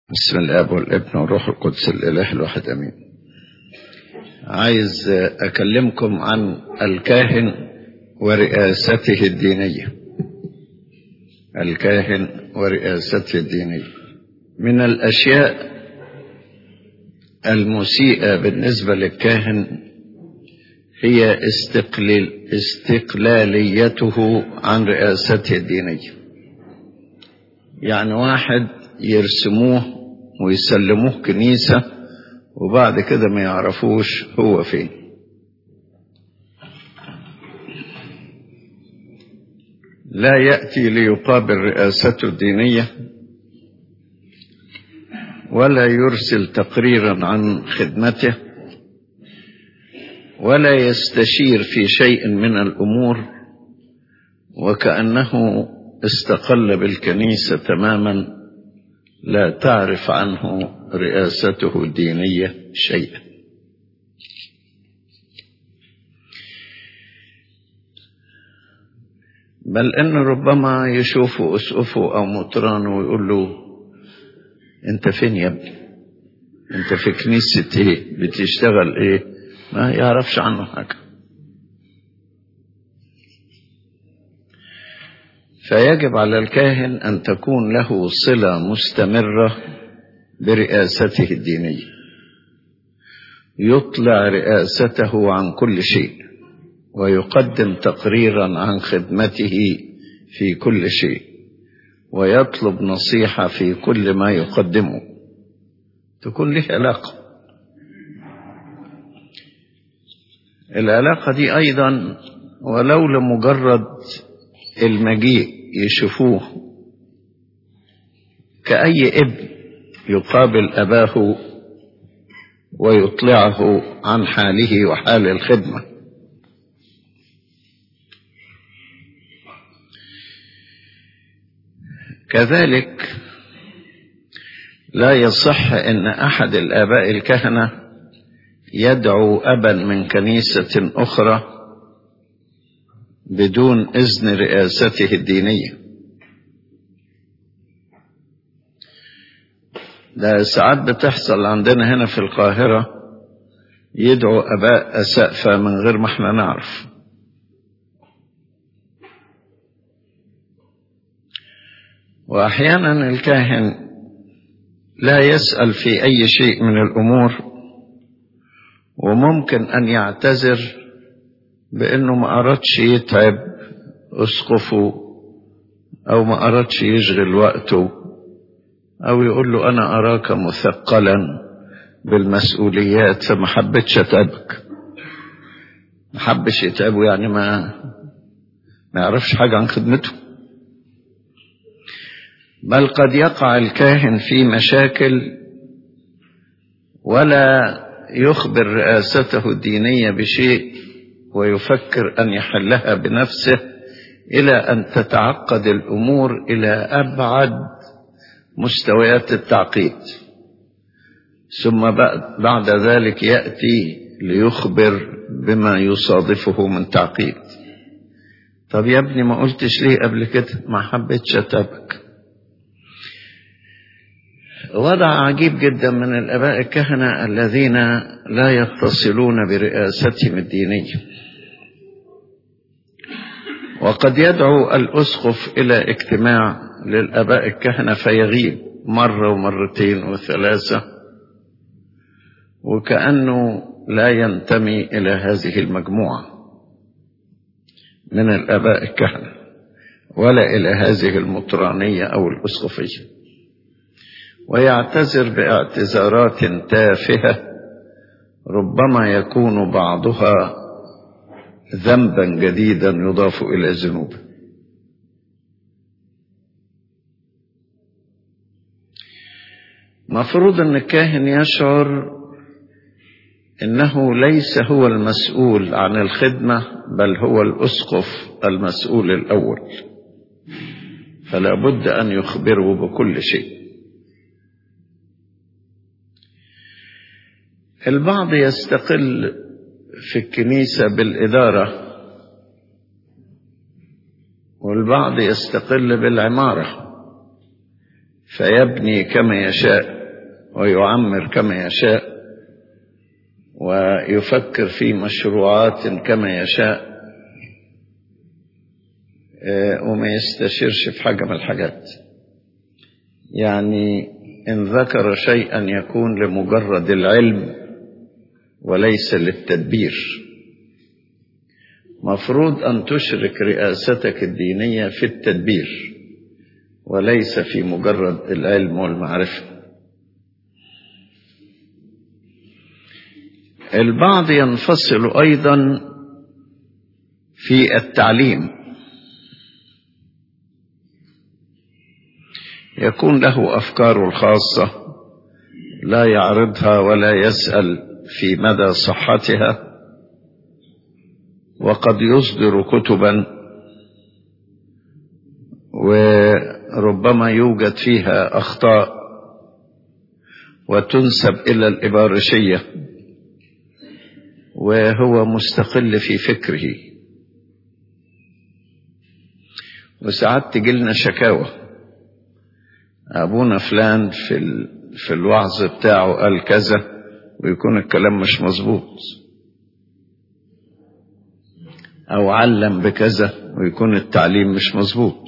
بسم الاب والابن والروح القدس الاله الواحد امين عايز اكلمكم عن الكاهن ورئاسته الدينيه الكاهن ورئاسته الدينيه من الاشياء المسيئه بالنسبه للكاهن هي استقلال استقلاليته عن رئاسته الدينيه يعني واحد يرسموه ويسلموه كنيسة وبعد كده ما يعرفوش هو فين لا يأتي ليقابل رئاسته الدينية ولا يرسل تقريرا عن خدمته ولا يستشير في شيء من الأمور وكأنه استقل بالكنيسة تماما لا تعرف عنه رئاسته الدينية شيئا بل ان ربما يشوفوا اسقفه او مطرانه ويقول له انت فين يا ابني انت في كنيسة ايه بتشتغل ايه ما يعرفش عنه حاجة فيجب على الكاهن أن تكون له صلة مستمرة برئاسته الدينية يطلع رئاسته عن كل شيء ويقدم تقريرا عن خدمته في كل شيء ويطلب نصيحة في كل ما يقدمه تكون له علاقة العلاقة دي أيضا ولو لمجرد المجيء يشوفوه كأي ابن يقابل أباه ويطلعه عن حاله وحال الخدمة كذلك لا يصح أن أحد الآباء الكهنة يدعو أبا من كنيسة أخرى بدون إذن رئاسته الدينية ده ساعات بتحصل عندنا هنا في القاهرة يدعو أباء أسقفة من غير ما احنا نعرف وأحيانا الكاهن لا يسأل في أي شيء من الأمور وممكن أن يعتذر بأنه ما أردش يتعب أسقفه أو ما أردش يشغل وقته أو يقول له أنا أراك مثقلا بالمسؤوليات فما حبيتش أتعبك ما حبش يتعبه يعني ما ما يعرفش حاجة عن خدمته بل قد يقع الكاهن في مشاكل ولا يخبر رئاسته الدينية بشيء ويفكر أن يحلها بنفسه إلى أن تتعقد الأمور إلى أبعد مستويات التعقيد ثم بعد ذلك يأتي ليخبر بما يصادفه من تعقيد طب يا ابني ما قلتش ليه قبل كده ما حبيتش أتابك وضع عجيب جدا من الآباء الكهنة الذين لا يتصلون برئاستهم الدينية وقد يدعو الأسقف إلى اجتماع للآباء الكهنة فيغيب مرة ومرتين وثلاثة وكأنه لا ينتمي إلى هذه المجموعة من الآباء الكهنة ولا إلى هذه المطرانية أو الأسقفية ويعتذر باعتذارات تافهة ربما يكون بعضها ذنبا جديدا يضاف إلى ذنوب مفروض أن الكاهن يشعر أنه ليس هو المسؤول عن الخدمة بل هو الأسقف المسؤول الأول فلا بد أن يخبره بكل شيء البعض يستقل في الكنيسة بالإدارة والبعض يستقل بالعمارة فيبني كما يشاء ويعمر كما يشاء ويفكر في مشروعات كما يشاء وما يستشيرش في حاجة من الحاجات يعني إن ذكر شيئا يكون لمجرد العلم وليس للتدبير مفروض أن تشرك رئاستك الدينية في التدبير وليس في مجرد العلم والمعرفة البعض ينفصل أيضا في التعليم يكون له أفكاره الخاصة لا يعرضها ولا يسأل في مدى صحتها وقد يصدر كتبا وربما يوجد فيها أخطاء وتنسب إلى الإبارشية وهو مستقل في فكره وساعات تجيلنا شكاوى أبونا فلان في, في الوعظ بتاعه قال كذا ويكون الكلام مش مظبوط أو علم بكذا ويكون التعليم مش مظبوط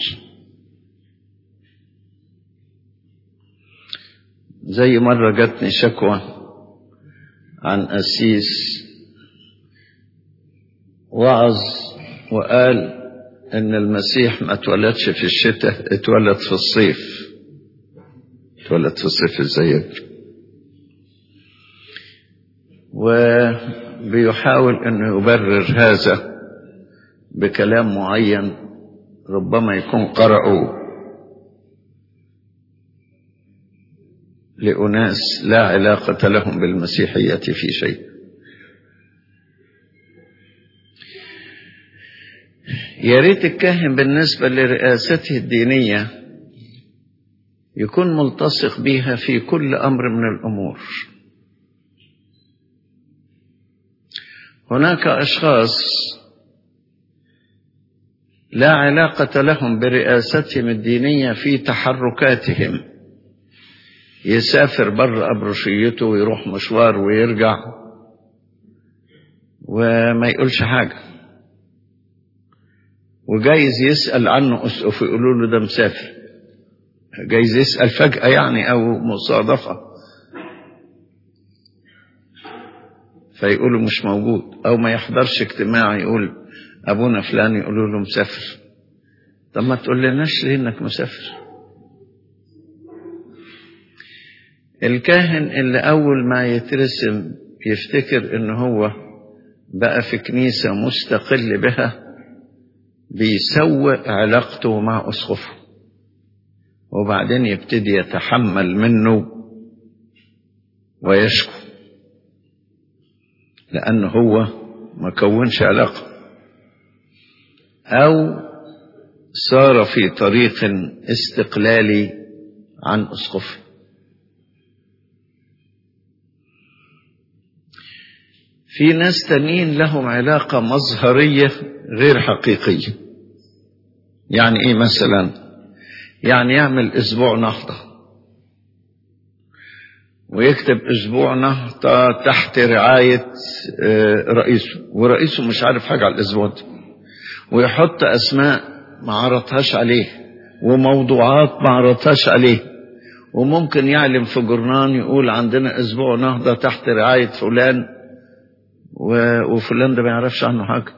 زي مرة جاتني شكوى عن أسيس وعظ وقال إن المسيح ما اتولدش في الشتاء اتولد في الصيف اتولد في الصيف ازاي وبيحاول انه يبرر هذا بكلام معين ربما يكون قرأوا لأناس لا علاقة لهم بالمسيحية في شيء يا ريت الكاهن بالنسبة لرئاسته الدينية يكون ملتصق بها في كل أمر من الأمور هناك أشخاص لا علاقة لهم برئاستهم الدينية في تحركاتهم يسافر بره أبرشيته ويروح مشوار ويرجع وما يقولش حاجة وجايز يسأل عنه أسقف يقولوا له ده مسافر جايز يسأل فجأة يعني أو مصادفة فيقولوا مش موجود أو ما يحضرش اجتماع يقول أبونا فلان يقولوا له مسافر طب ما تقول لناش ليه إنك مسافر الكاهن اللي أول ما يترسم يفتكر إن هو بقى في كنيسة مستقل بها بيسوء علاقته مع أسقفه وبعدين يبتدي يتحمل منه ويشكو لأنه هو ما كونش علاقة أو صار في طريق استقلالي عن أسقفه في ناس تانيين لهم علاقة مظهرية غير حقيقية يعني ايه مثلا يعني يعمل اسبوع نهضة ويكتب اسبوع نهضة تحت رعاية رئيسه ورئيسه مش عارف حاجة على الاسبوع ده ويحط اسماء ما عرضهاش عليه وموضوعات ما عرضهاش عليه وممكن يعلم في جرنان يقول عندنا اسبوع نهضة تحت رعاية فلان وفلان ده ما يعرفش عنه حاجة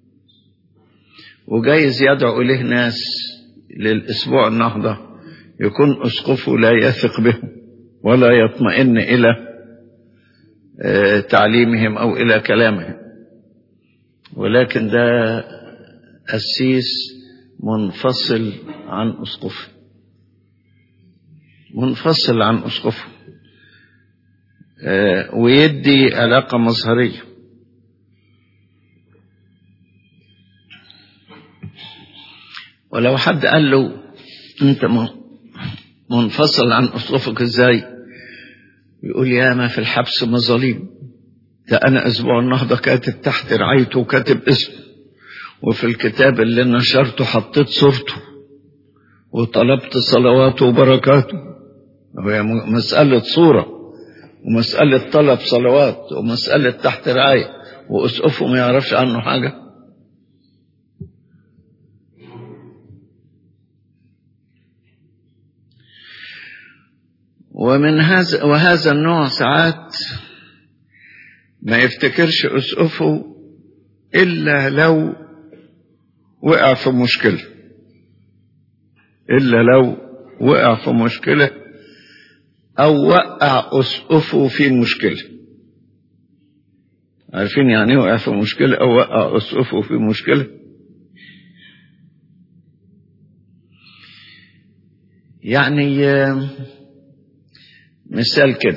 وجايز يدعو إليه ناس للأسبوع النهضة يكون أسقفه لا يثق بهم ولا يطمئن إلى تعليمهم أو إلى كلامهم ولكن ده أسيس منفصل عن أسقفه منفصل عن أسقفه ويدي علاقة مظهرية ولو حد قال له انت منفصل عن اسقفك ازاي يقول يا ما في الحبس مظاليم ده انا اسبوع النهضه كاتب تحت رعايته وكاتب اسمه وفي الكتاب اللي نشرته حطيت صورته وطلبت صلواته وبركاته وهي مسألة صورة ومسألة طلب صلوات ومسألة تحت رعاية وأسقفه ما يعرفش عنه حاجة ومن هذا وهذا النوع ساعات ما يفتكرش أسقفه إلا لو وقع في مشكلة إلا لو وقع في مشكلة أو وقع أسقفه في مشكلة عارفين يعني وقع في مشكلة أو وقع أسقفه في مشكلة يعني مثال كده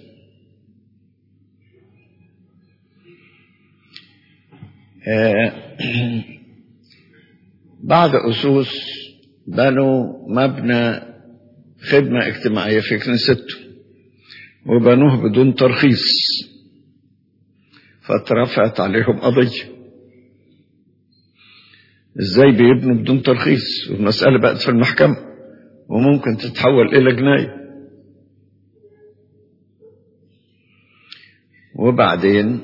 بعض أسوس بنوا مبنى خدمة اجتماعية في كنيسته وبنوه بدون ترخيص فاترفعت عليهم قضية ازاي بيبنوا بدون ترخيص والمسألة بقت في المحكمة وممكن تتحول إلى جناية وبعدين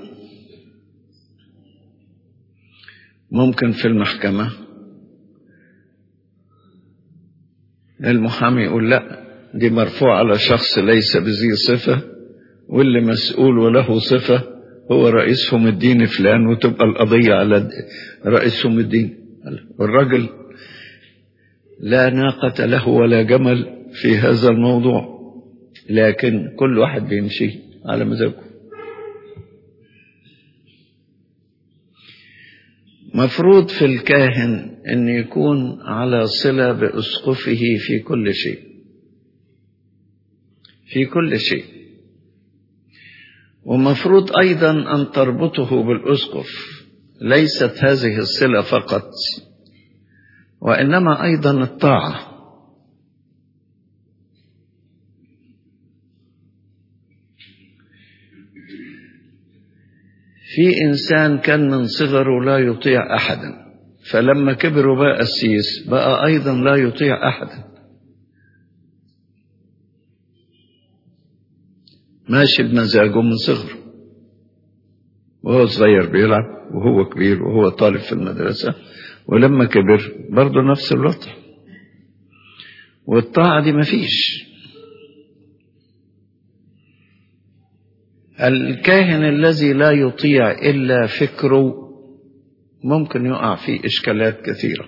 ممكن في المحكمة المحامي يقول لا دي مرفوع على شخص ليس بذي صفة واللي مسؤول وله صفة هو رئيسهم الدين فلان وتبقى القضية على رئيسهم الدين والرجل لا ناقة له ولا جمل في هذا الموضوع لكن كل واحد بيمشي على مزاجه مفروض في الكاهن أن يكون على صلة بأسقفه في كل شيء في كل شيء ومفروض أيضا أن تربطه بالأسقف ليست هذه الصلة فقط وإنما أيضا الطاعة في إنسان كان من صغره لا يطيع أحدا فلما كبر وبقى قسيس بقى أيضا لا يطيع أحدا ماشي بمزاجه من صغره وهو صغير بيلعب وهو كبير وهو طالب في المدرسة ولما كبر برضه نفس الوضع والطاعة دي مفيش الكاهن الذي لا يطيع إلا فكره ممكن يقع في إشكالات كثيرة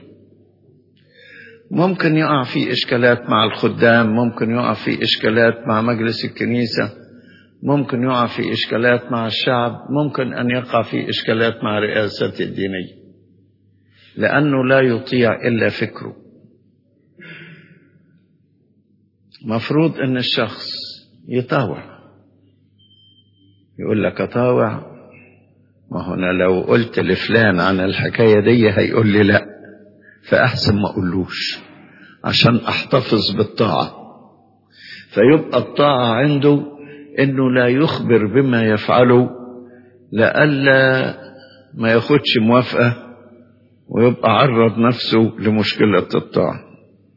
ممكن يقع في إشكالات مع الخدام ممكن يقع في إشكالات مع مجلس الكنيسة ممكن يقع في إشكالات مع الشعب ممكن أن يقع في إشكالات مع رئاسة الدينية لأنه لا يطيع إلا فكره مفروض أن الشخص يطاوع يقول لك أطاوع ما هنا لو قلت لفلان عن الحكاية دي هيقول لي لا فأحسن ما أقولوش عشان أحتفظ بالطاعة فيبقى الطاعة عنده إنه لا يخبر بما يفعله لئلا ما ياخدش موافقة ويبقى عرض نفسه لمشكلة الطاعة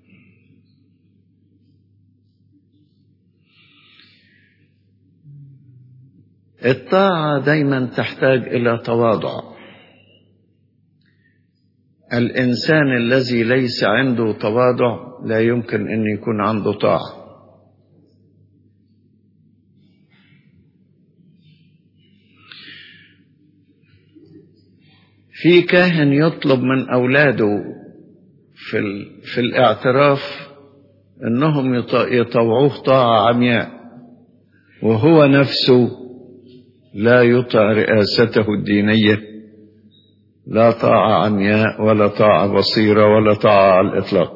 الطاعة دايما تحتاج إلى تواضع الإنسان الذي ليس عنده تواضع لا يمكن أن يكون عنده طاعة في كاهن يطلب من أولاده في, في الاعتراف أنهم يطوعوه طاعة عمياء وهو نفسه لا يطع رئاسته الدينية لا طاعة عمياء ولا طاعة بصيرة ولا طاعة على الإطلاق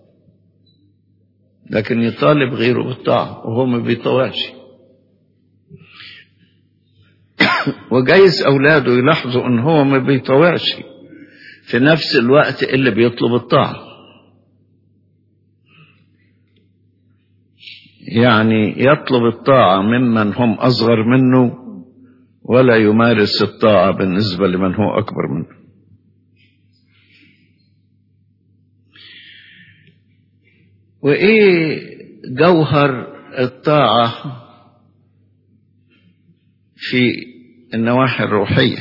لكن يطالب غيره بالطاعة وهو ما بيطوعش وجايز أولاده يلاحظوا أن هو ما بيطوعش في نفس الوقت اللي بيطلب الطاعة يعني يطلب الطاعة ممن هم أصغر منه ولا يمارس الطاعة بالنسبة لمن هو أكبر منه وإيه جوهر الطاعة في النواحي الروحية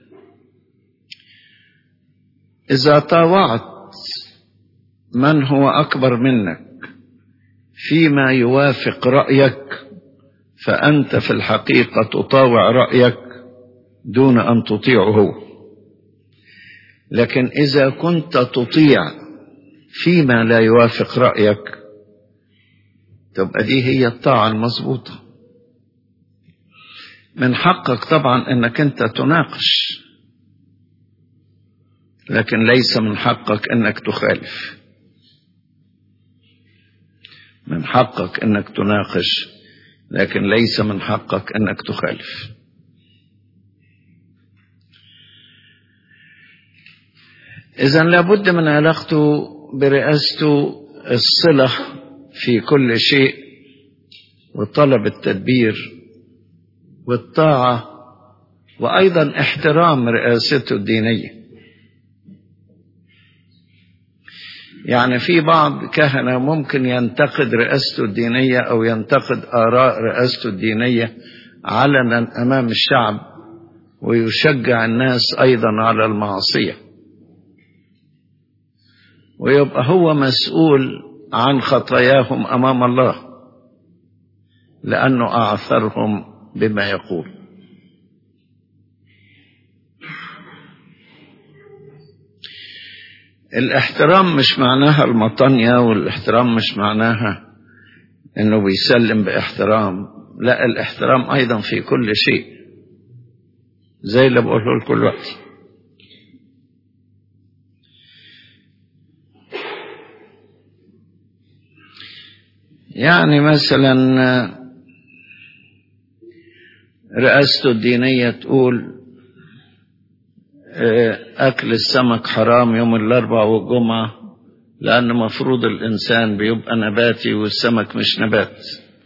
إذا طاوعت من هو أكبر منك فيما يوافق رأيك فأنت في الحقيقة تطاوع رأيك دون أن تطيعه هو لكن إذا كنت تطيع فيما لا يوافق رأيك تبقى دي هي الطاعة المظبوطة من حقك طبعا انك انت تناقش لكن ليس من حقك انك تخالف من حقك انك تناقش لكن ليس من حقك انك تخالف اذا لابد من علاقته برئاسته الصله في كل شيء وطلب التدبير والطاعه وايضا احترام رئاسته الدينيه يعني في بعض كهنه ممكن ينتقد رئاسته الدينيه او ينتقد اراء رئاسته الدينيه علنا امام الشعب ويشجع الناس ايضا على المعصيه ويبقى هو مسؤول عن خطاياهم امام الله لانه اعثرهم بما يقول الاحترام مش معناها المطانية والاحترام مش معناها انه بيسلم باحترام لا الاحترام ايضا في كل شيء زي اللي بقوله لكم دلوقتي يعني مثلا رئاسته الدينية تقول أكل السمك حرام يوم الأربعاء والجمعة لأن مفروض الإنسان بيبقى نباتي والسمك مش نبات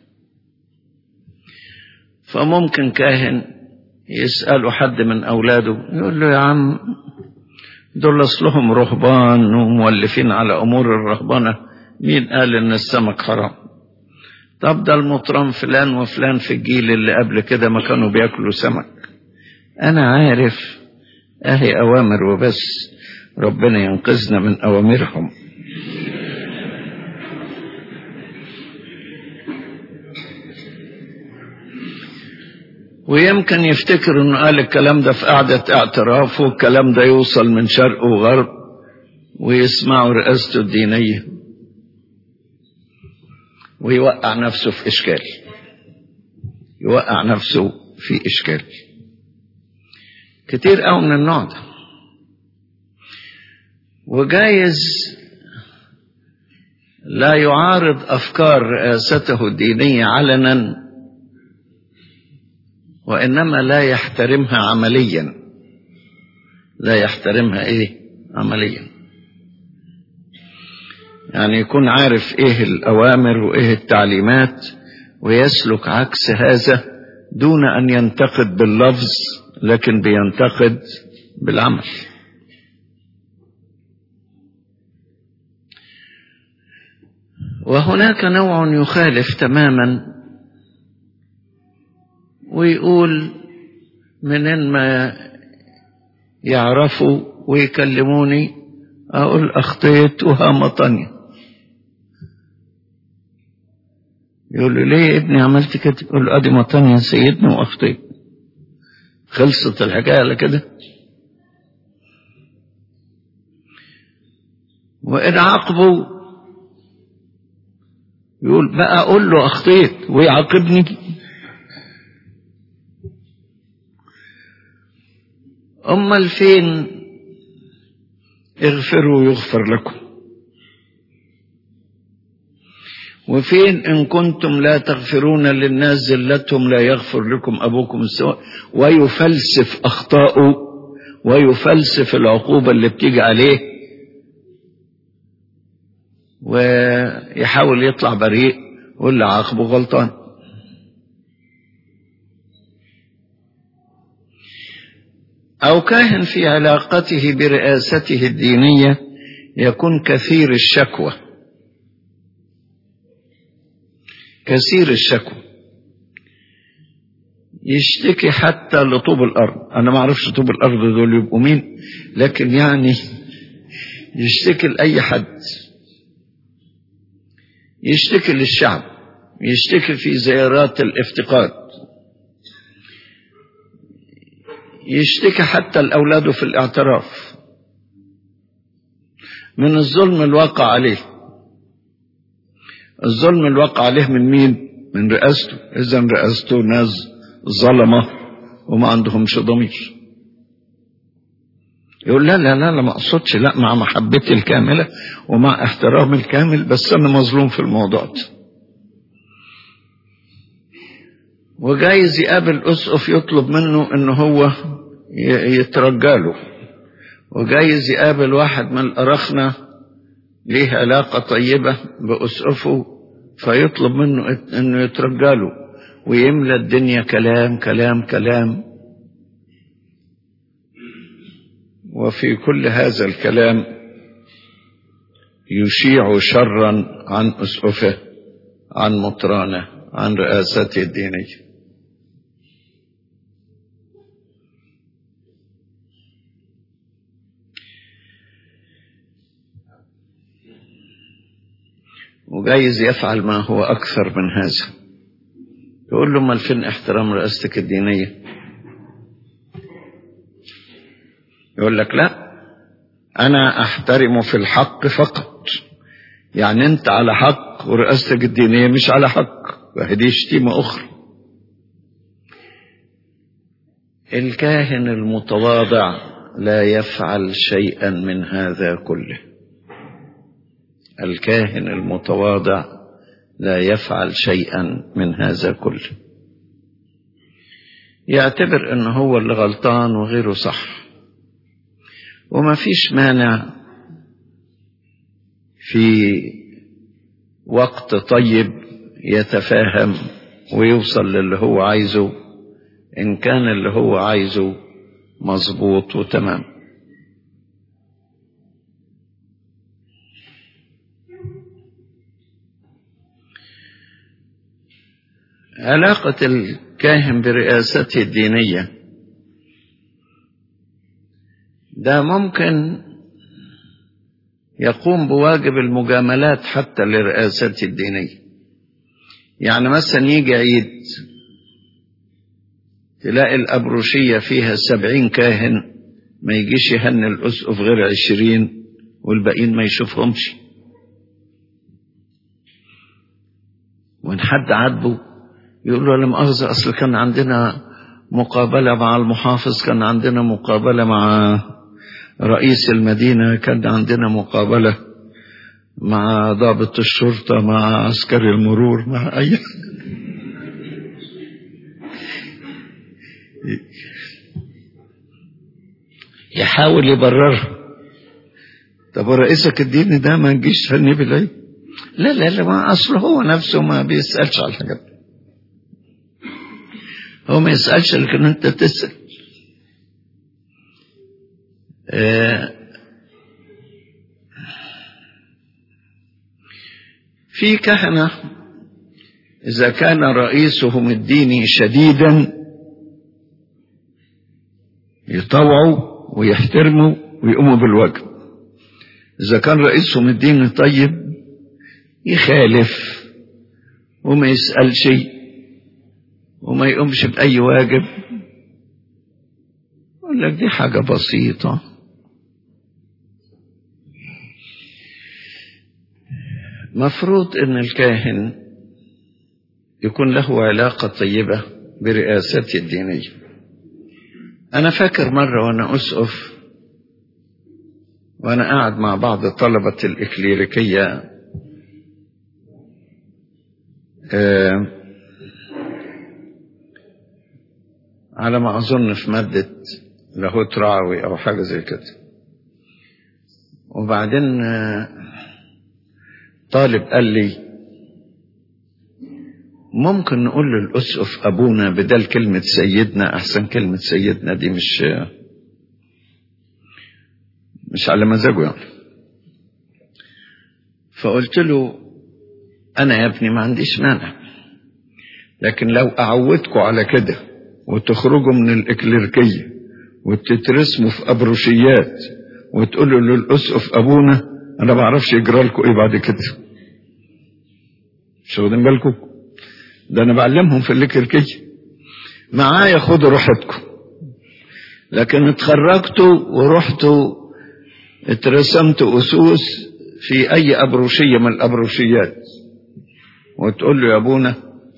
فممكن كاهن يسأله حد من أولاده يقول له يا عم دول أصلهم رهبان ومولفين على أمور الرهبنة مين قال إن السمك حرام طب ده المطران فلان وفلان في الجيل اللي قبل كده ما كانوا بياكلوا سمك أنا عارف أهي أوامر وبس ربنا ينقذنا من أوامرهم ويمكن يفتكر انه قال الكلام ده في قعدة اعتراف والكلام ده يوصل من شرق وغرب ويسمعوا رئاسته الدينية ويوقع نفسه في إشكال يوقع نفسه في إشكال كتير قوي من النوع ده وجايز لا يعارض أفكار رئاسته الدينية علنا وإنما لا يحترمها عمليا لا يحترمها إيه عمليا يعني يكون عارف إيه الأوامر وإيه التعليمات ويسلك عكس هذا دون أن ينتقد باللفظ لكن بينتقد بالعمل وهناك نوع يخالف تماما ويقول منين ما يعرفوا ويكلموني أقول أخطيت وهامطني يقول له ليه يا ابني عملت كده يقول له أدي مطني يا سيدنا وأخطيت خلصت الحكاية على كده وإن عاقبوا يقول بقى أقول له أخطيت ويعاقبني أمال فين اغفروا يغفر لكم وفين إن كنتم لا تغفرون للناس زلتهم لا يغفر لكم أبوكم السواء ويفلسف أخطاؤه ويفلسف العقوبة اللي بتيجي عليه ويحاول يطلع بريء واللي عاقبه غلطان أو كاهن في علاقته برئاسته الدينية يكون كثير الشكوى كثير الشكوى يشتكي حتى لطوب الارض انا ما اعرفش طوب الارض دول يبقوا مين لكن يعني يشتكي لاي حد يشتكي للشعب يشتكي في زيارات الافتقاد يشتكي حتى لاولاده في الاعتراف من الظلم الواقع عليه الظلم الواقع عليه من مين من رئاسته اذا رئاسته ناس ظلمه وما عندهمش ضمير يقول لا لا لا لا ما اقصدش لا مع محبتي الكامله ومع احترامي الكامل بس انا مظلوم في الموضوع ده وجايز يقابل اسقف يطلب منه ان هو يترجاله وجايز يقابل واحد من الأرخنة ليه علاقة طيبة بأسقفه فيطلب منه انه يترجاله ويملى الدنيا كلام كلام كلام وفي كل هذا الكلام يشيع شرا عن أسقفه عن مطرانه عن رئاسته الدينيه وجايز يفعل ما هو أكثر من هذا يقول له امال فين احترام رئاستك الدينية يقول لك لا أنا أحترم في الحق فقط يعني أنت على حق ورئاستك الدينية مش على حق وهذه شتيمة أخرى الكاهن المتواضع لا يفعل شيئا من هذا كله الكاهن المتواضع لا يفعل شيئا من هذا كله يعتبر ان هو اللي غلطان وغيره صح وما فيش مانع في وقت طيب يتفاهم ويوصل للي هو عايزه ان كان اللي هو عايزه مظبوط وتمام علاقة الكاهن برئاسته الدينية ده ممكن يقوم بواجب المجاملات حتى لرئاسته الدينية يعني مثلا يجي عيد تلاقي الأبروشية فيها سبعين كاهن ما يجيش يهني الأسقف غير عشرين والباقيين ما يشوفهمش وإن حد عاتبه يقول له لا مؤاخذة أصل كان عندنا مقابلة مع المحافظ كان عندنا مقابلة مع رئيس المدينة كان عندنا مقابلة مع ضابط الشرطة مع عسكري المرور مع أي يحاول يبررها طب ورئيسك الديني ده ما نجيش تهنيه بالعيد لا لا لا ما أصله هو نفسه ما بيسألش على الحاجات دي هو ما يسألش لكن أنت تسأل آه في كهنة إذا كان رئيسهم الديني شديدا يطوعوا ويحترموا ويقوموا بالواجب إذا كان رئيسهم الديني طيب يخالف وما يسأل شيء وما يقومش بأي واجب يقول لك دي حاجة بسيطة مفروض ان الكاهن يكون له علاقة طيبة برئاسته الدينية انا فاكر مرة وانا اسقف وانا قاعد مع بعض طلبة الاكليريكية آه على ما اظن في مادة لاهوت رعوي او حاجة زي كده وبعدين آه طالب قال لي ممكن نقول للأسقف أبونا بدل كلمة سيدنا أحسن كلمة سيدنا دي مش مش على مزاجه يعني فقلت له أنا يا ابني ما عنديش مانع لكن لو أعودكم على كده وتخرجوا من الإكليركية وتترسموا في أبروشيات وتقولوا للأسقف أبونا أنا ما بعرفش يجرى لكم إيه بعد كده مش واخدين بالكم ده أنا بعلمهم في الإكليركية معايا خدوا راحتكم لكن اتخرجتوا ورحتوا اترسمتوا أسوس في أي أبروشية من الأبروشيات وتقول له يا أبونا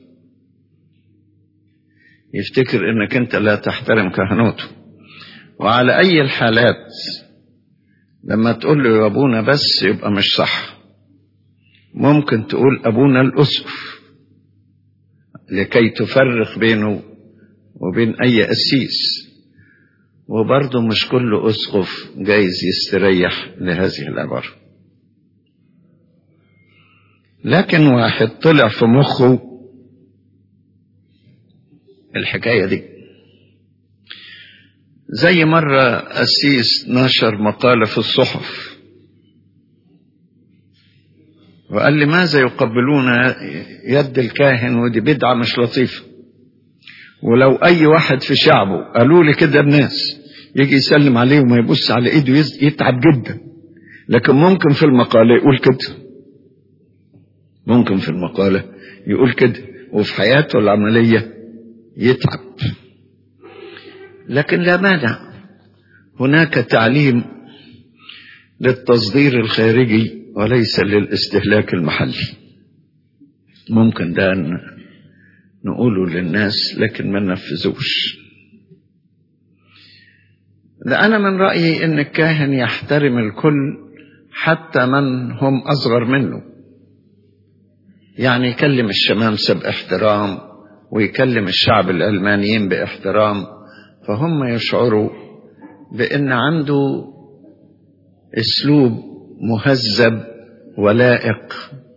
يفتكر انك انت لا تحترم كهنوته وعلى اي الحالات لما تقول له يا ابونا بس يبقى مش صح ممكن تقول ابونا الاسقف لكي تفرق بينه وبين اي قسيس وبرضه مش كل اسقف جايز يستريح لهذه العباره لكن واحد طلع في مخه الحكاية دي زي مرة قسيس نشر مقالة في الصحف وقال لماذا يقبلون يد الكاهن ودي بدعة مش لطيفة ولو أي واحد في شعبه قالوا لي كده الناس يجي يسلم عليه وما يبص على ايده يتعب جدا لكن ممكن في المقالة يقول كده ممكن في المقالة يقول كده وفي حياته العملية يتعب لكن لا مانع هناك تعليم للتصدير الخارجي وليس للاستهلاك المحلي ممكن ده نقوله للناس لكن ما ننفذوش ده أنا من رأيي إن الكاهن يحترم الكل حتى من هم أصغر منه يعني يكلم الشمامسة باحترام ويكلم الشعب الألمانيين باحترام فهم يشعروا بأن عنده أسلوب مهذب ولائق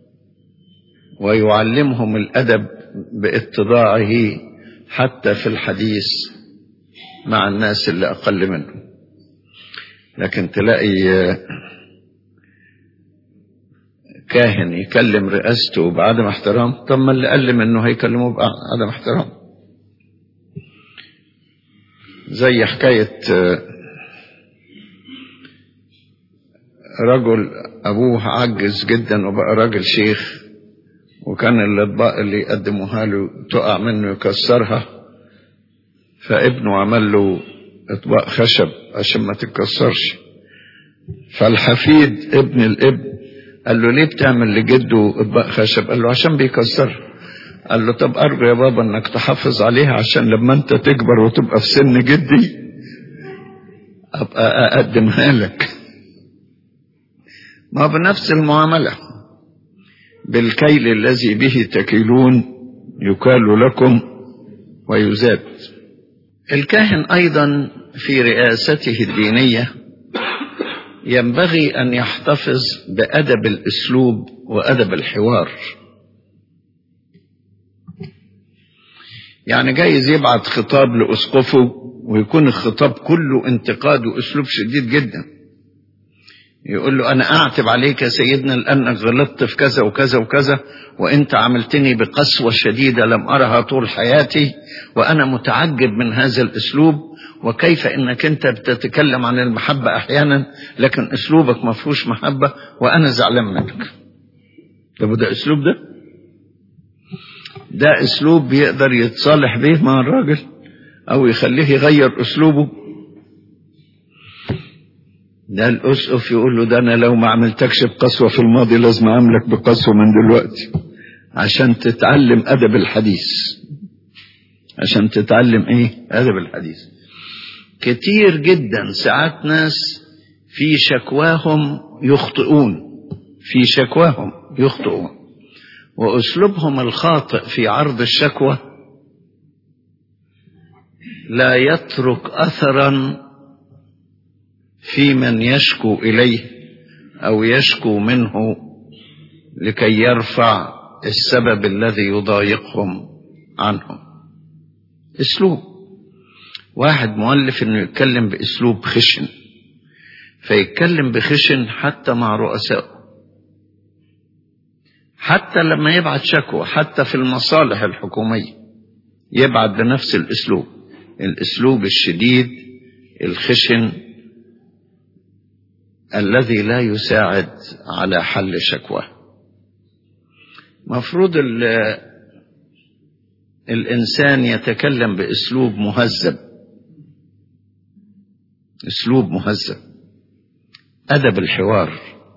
ويعلمهم الأدب باتضاعه حتى في الحديث مع الناس اللي أقل منه لكن تلاقي كاهن يكلم رئاسته بعدم احترام طب ما اللي قل منه هيكلمه بعدم احترام زي حكاية رجل أبوه عجز جدا وبقى راجل شيخ وكان الأطباق اللي يقدموها له تقع منه يكسرها فابنه عمل له اطباق خشب عشان ما تتكسرش فالحفيد ابن الابن قال له ليه بتعمل لجده اطباق خشب قال له عشان بيكسرها قال له طب ارجو يا بابا انك تحافظ عليها عشان لما انت تكبر وتبقى في سن جدي ابقى اقدمها لك ما بنفس المعامله بالكيل الذي به تكيلون يكال لكم ويزاد الكاهن ايضا في رئاسته الدينيه ينبغي ان يحتفظ بادب الاسلوب وادب الحوار يعني جايز يبعت خطاب لاسقفه ويكون الخطاب كله انتقاد واسلوب شديد جدا يقول له انا اعتب عليك يا سيدنا لانك غلطت في كذا وكذا وكذا وانت عملتني بقسوه شديده لم ارها طول حياتي وانا متعجب من هذا الاسلوب وكيف انك انت بتتكلم عن المحبه احيانا لكن اسلوبك ما فيهوش محبه وانا زعلان منك طب ده اسلوب ده ده اسلوب بيقدر يتصالح به مع الراجل او يخليه يغير اسلوبه ده الاسقف يقول له ده انا لو ما عملتكش بقسوه في الماضي لازم اعملك بقسوه من دلوقتي عشان تتعلم ادب الحديث عشان تتعلم ايه ادب الحديث كتير جدا ساعات ناس في شكواهم يخطئون في شكواهم يخطئون واسلوبهم الخاطئ في عرض الشكوى لا يترك اثرا في من يشكو اليه او يشكو منه لكي يرفع السبب الذي يضايقهم عنهم اسلوب واحد مؤلف انه يتكلم باسلوب خشن فيتكلم بخشن حتى مع رؤسائه حتى لما يبعت شكوى حتى في المصالح الحكومية يبعت بنفس الأسلوب الأسلوب الشديد الخشن الذي لا يساعد على حل شكواه مفروض الإنسان يتكلم بأسلوب مهذب أسلوب مهذب أدب الحوار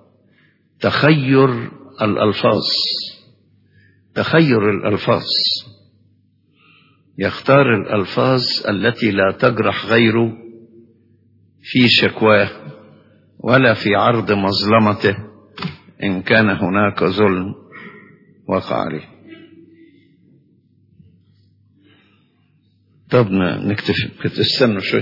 تخير الألفاظ تخير الألفاظ يختار الألفاظ التي لا تجرح غيره في شكواه ولا في عرض مظلمته إن كان هناك ظلم وقع عليه طب نكتفي كنت استنوا شوي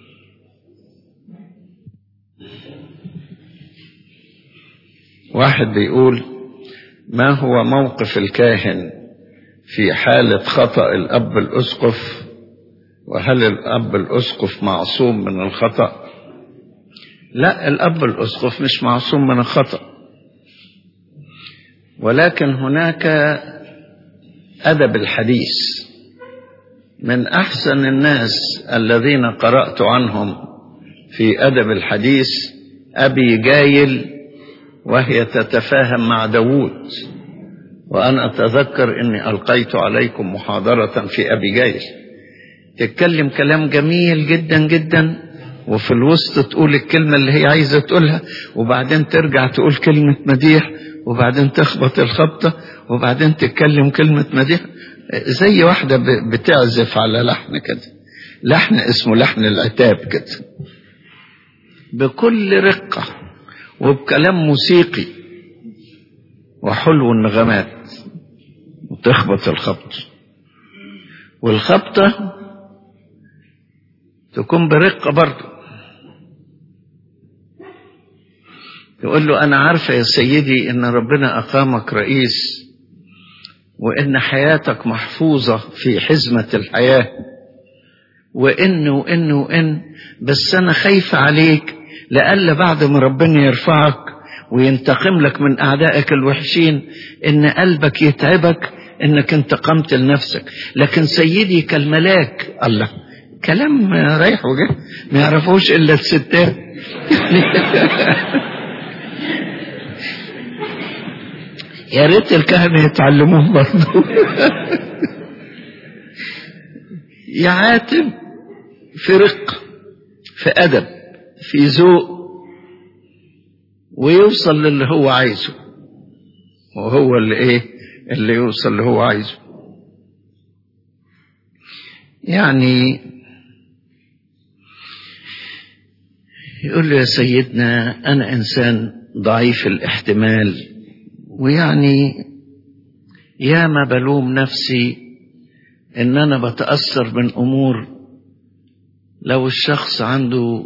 واحد بيقول ما هو موقف الكاهن في حالة خطأ الأب الأسقف وهل الأب الأسقف معصوم من الخطأ لا الأب الأسقف مش معصوم من الخطأ ولكن هناك أدب الحديث من أحسن الناس الذين قرأت عنهم في أدب الحديث أبي جايل وهي تتفاهم مع داوود وأنا أتذكر أني ألقيت عليكم محاضرة في أبي جايل تتكلم كلام جميل جدا جدا وفي الوسط تقول الكلمة اللي هي عايزة تقولها وبعدين ترجع تقول كلمة مديح وبعدين تخبط الخبطة وبعدين تتكلم كلمة مديح زي واحدة بتعزف على لحن كده لحن اسمه لحن العتاب كده بكل رقة وبكلام موسيقي وحلو النغمات وتخبط الخبط والخبطة تكون برقة برضه يقول له أنا عارفة يا سيدي إن ربنا أقامك رئيس وإن حياتك محفوظة في حزمة الحياة وإن وإن وإن بس أنا خايفة عليك لألا بعد ما ربنا يرفعك وينتقم لك من أعدائك الوحشين إن قلبك يتعبك إنك انتقمت لنفسك لكن سيدي كالملاك الله كلام رايح وجاي ما يعرفوش إلا الستات يا ريت الكهنة يتعلموه برضه يعاتب في رق في أدب في ذوق ويوصل للي هو عايزه وهو اللي ايه اللي يوصل اللي هو عايزه يعني يقول له يا سيدنا أنا إنسان ضعيف الاحتمال ويعني يا ما بلوم نفسي ان انا بتاثر من امور لو الشخص عنده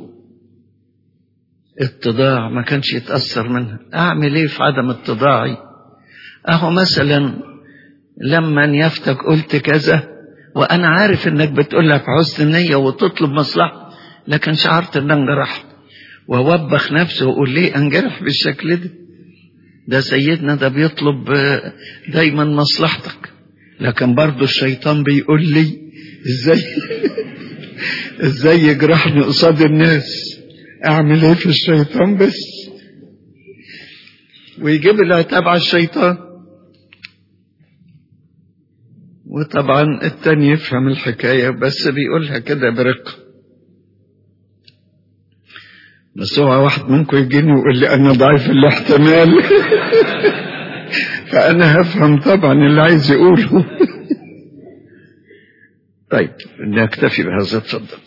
اتضاع ما كانش يتاثر منها اعمل ايه في عدم اتضاعي اهو مثلا لما يفتك قلت كذا وانا عارف انك بتقولها بحسن نيه وتطلب مصلحه لكن شعرت ان انجرحت ووبخ نفسه وأقول ليه انجرح بالشكل ده ده سيدنا ده بيطلب دايما مصلحتك لكن برضه الشيطان بيقول لي ازاي ازاي يجرحني قصاد الناس اعمل ايه في الشيطان بس ويجيب العتاب على الشيطان وطبعا التاني يفهم الحكاية بس بيقولها كده برقة بس هو واحد منكم يجيني ويقول لي أنا ضعيف الاحتمال فأنا هفهم طبعا اللي عايز يقوله طيب نكتفي بهذا اتفضل